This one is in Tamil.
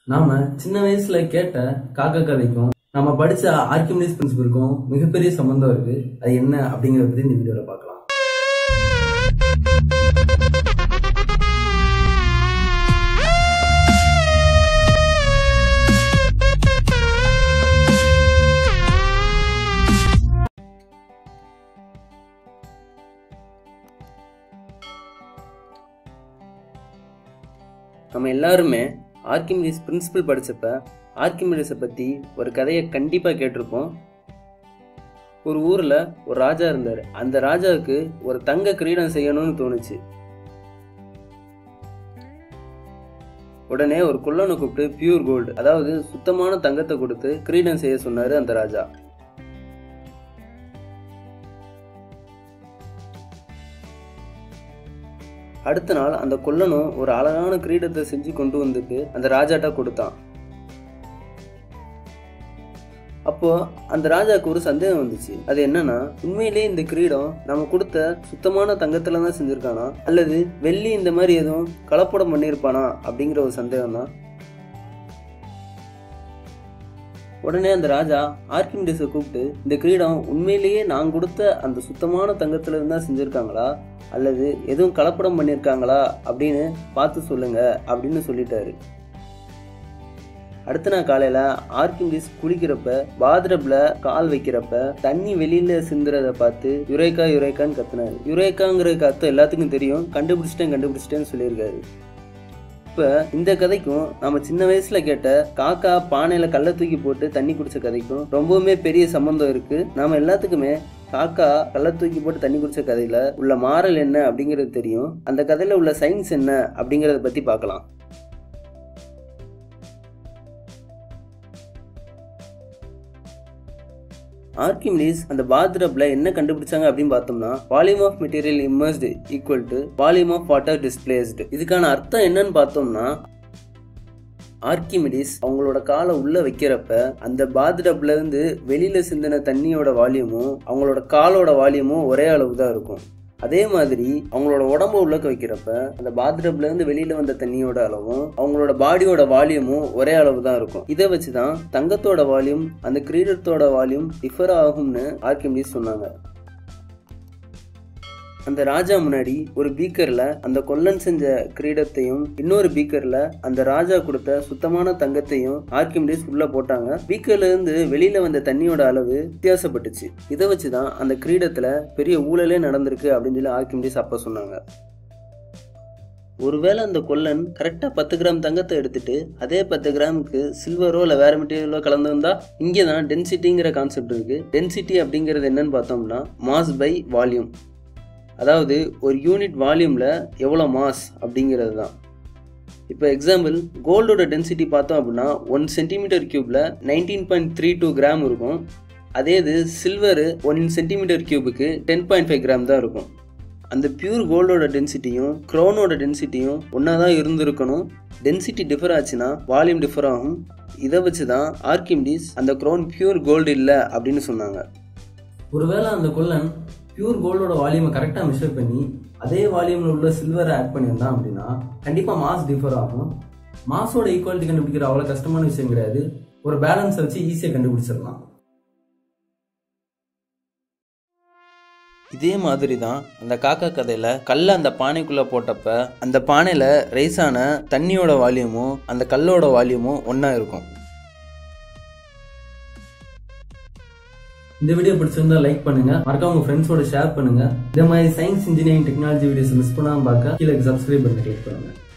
நாம சின்ன வயசுல கேட்ட காக்கா கதைக்கும் நம்ம படிச்ச ஆர்கிமிடிஸ் பிரின்சிபலுக்கும் மிகப்பெரிய சம்பந்தம் இருக்கு அது என்ன அப்படிங்கறத பத்தி இந்த வீடியோல பார்க்கலாம் நம்ம எல்லாருமே ஆர்கிமிடிஸ் பிரின்சிபல் படிச்சப்ப ஆர்கிமிடிஸை பற்றி ஒரு கதையை கண்டிப்பாக கேட்டிருப்போம் ஒரு ஊரில் ஒரு ராஜா இருந்தார் அந்த ராஜாவுக்கு ஒரு தங்க கிரீடம் செய்யணும்னு தோணுச்சு உடனே ஒரு குள்ளனை கூப்பிட்டு பியூர் கோல்டு அதாவது சுத்தமான தங்கத்தை கொடுத்து கிரீடம் செய்ய சொன்னார் அந்த ராஜா அடுத்த நாள் அந்த கொல்லனும் ஒரு அழகான கிரீடத்தை செஞ்சு கொண்டு வந்துட்டு அந்த ராஜாட்ட கொடுத்தான் அப்போ அந்த ராஜாவுக்கு ஒரு சந்தேகம் வந்துச்சு அது என்னன்னா உண்மையிலேயே இந்த கிரீடம் நம்ம கொடுத்த சுத்தமான தங்கத்துல தான் செஞ்சிருக்கானா அல்லது வெள்ளி இந்த மாதிரி எதுவும் கலப்படம் பண்ணியிருப்பானா அப்படிங்கிற ஒரு சந்தேகம் தான் உடனே அந்த ராஜா ஆர்கிமிடிஸை கூப்பிட்டு இந்த கிரீடம் உண்மையிலேயே நான் கொடுத்த அந்த சுத்தமான தங்கத்துல இருந்து தான் செஞ்சிருக்காங்களா அல்லது எதுவும் கலப்படம் பண்ணியிருக்காங்களா அப்படின்னு பார்த்து சொல்லுங்க அப்படின்னு சொல்லிட்டாரு அடுத்த நாள் காலையில ஆர்கிமிடிஸ் குளிக்கிறப்ப பாத்ரப்ல கால் வைக்கிறப்ப தண்ணி வெளியில சிந்துறத பார்த்து யுரேக்கா யுரேக்கான்னு கத்துனாரு யுரேக்காங்கிறதுக்கு அர்த்தம் எல்லாத்துக்கும் தெரியும் கண்டுபிடிச்சிட்டேன் கண்டுபிடிச்சிட்டேன்னு சொல்லியிருக்காரு இப்போ இந்த கதைக்கும் நம்ம சின்ன வயசுல கேட்ட காக்கா பானையில கல்லை தூக்கி போட்டு தண்ணி குடிச்ச கதைக்கும் ரொம்பவுமே பெரிய சம்பந்தம் இருக்கு நாம எல்லாத்துக்குமே காக்கா கல்லை தூக்கி போட்டு தண்ணி குடிச்ச கதையில உள்ள மாறல் என்ன அப்படிங்கிறது தெரியும் அந்த கதையில உள்ள சயின்ஸ் என்ன அப்படிங்கிறத பத்தி பார்க்கலாம் ஆர்கிமிடிஸ் அந்த பாத்ரப்ல என்ன கண்டுபிடிச்சாங்க அப்படின்னு பார்த்தோம்னா volume of material immersed equal to volume of water displaced இதுக்கான அர்த்தம் என்னன்னு பார்த்தோம்னா ஆர்கிமிடிஸ் அவங்களோட காலை உள்ள வைக்கிறப்ப அந்த பாத்ரப்ல இருந்து வெளியில சிந்தின தண்ணியோட வால்யூமும் அவங்களோட காலோட வால்யூமும் ஒரே அளவு தான் இருக்கும் அதே மாதிரி அவங்களோட உடம்ப உள்ளக்க வைக்கிறப்ப அந்த பாத்ரப்ல இருந்து வெளியில வந்த தண்ணியோட அளவும் அவங்களோட பாடியோட வால்யூமும் ஒரே அளவு தான் இருக்கும் இதை வச்சுதான் தங்கத்தோட வால்யூம் அந்த கிரீடத்தோட வால்யூம் டிஃபர் ஆகும்னு ஆர்கிமிடிஸ் சொன்னாங்க அந்த ராஜா முன்னாடி ஒரு பீக்கர்ல அந்த கொல்லன் செஞ்ச கிரீடத்தையும் இன்னொரு பீக்கர்ல அந்த ராஜா கொடுத்த சுத்தமான தங்கத்தையும் ஆர்கிமிடிஸ் உள்ள போட்டாங்க பீக்கர்ல இருந்து வெளியில வந்த தண்ணியோட அளவு வித்தியாசப்பட்டுச்சு இதை வச்சுதான் அந்த கிரீடத்துல பெரிய ஊழலே நடந்திருக்கு அப்படின்னு சொல்லி ஆர்கிமிடிஸ் அப்ப சொன்னாங்க ஒருவேளை அந்த கொல்லன் கரெக்டாக பத்து கிராம் தங்கத்தை எடுத்துட்டு அதே பத்து கிராமுக்கு சில்வரோ இல்லை வேற மெட்டீரியலோ கலந்துருந்தா இங்கே தான் டென்சிட்டிங்கிற கான்செப்ட் இருக்கு டென்சிட்டி அப்படிங்கிறது என்னன்னு பார்த்தோம்னா மாஸ் பை வால்யூம் அதாவது ஒரு யூனிட் வால்யூமில் எவ்வளோ மாஸ் அப்படிங்கிறது தான் இப்போ எக்ஸாம்பிள் கோல்டோட டென்சிட்டி பார்த்தோம் அப்படின்னா ஒன் சென்டிமீட்டர் க்யூப்பில் nineteen point three two gram இருக்கும் அதே இது சில்வரு ஒன் சென்டிமீட்டர் க்யூபுக்கு டென் பாயிண்ட் ஃபைவ் கிராம் தான் இருக்கும் அந்த பியூர் கோல்டோட டென்சிட்டியும் க்ரோனோட டென்சிட்டியும் ஒன்றா தான் இருந்திருக்கணும் டென்சிட்டி டிஃபர் ஆச்சுன்னா வால்யூம் டிஃபர் ஆகும் இதை வச்சு தான் ஆர்கிமிடிஸ் அந்த க்ரோன் பியூர் கோல்டு இல்லை அப்படின்னு சொன்னாங்க ஒருவேளை அந்த கொல்லன் பியூர் கோல்டோட வால்யூமை கரெக்டாக மெஷர் பண்ணி அதே வால்யூமில் உள்ள சில்வரை ஆட் பண்ணியிருந்தான் அப்படின்னா கண்டிப்பாக மாஸ் டிஃபர் ஆகும் மாஸோட ஈக்குவாலிட்டி கண்டுபிடிக்கிற அவ்வளோ கஷ்டமான விஷயம் கிடையாது ஒரு பேலன்ஸை வச்சு ஈஸியாக கண்டுபிடிச்சிடலாம் இதே மாதிரி தான் அந்த காக்கா கதையில் கல்லை அந்த பானைக்குள்ளே போட்டப்ப அந்த பானையில் ரைஸ் ஆன தண்ணியோட வால்யூமும் அந்த கல்லோட வால்யூமும் ஒன்றா இருக்கும் இந்த வீடியோ பிடிச்சிருந்தா லைக் பண்ணுங்க மறக்காம உங்க ஃப்ரெண்ட்ஸோட ஷேர் பண்ணுங்க இதே மாதிரி science engineering technology videos miss பண்ணாம பார்க்க கீழே சப்ஸ்கிரைப் பண்ணி கிளிக் பண்ணுங்க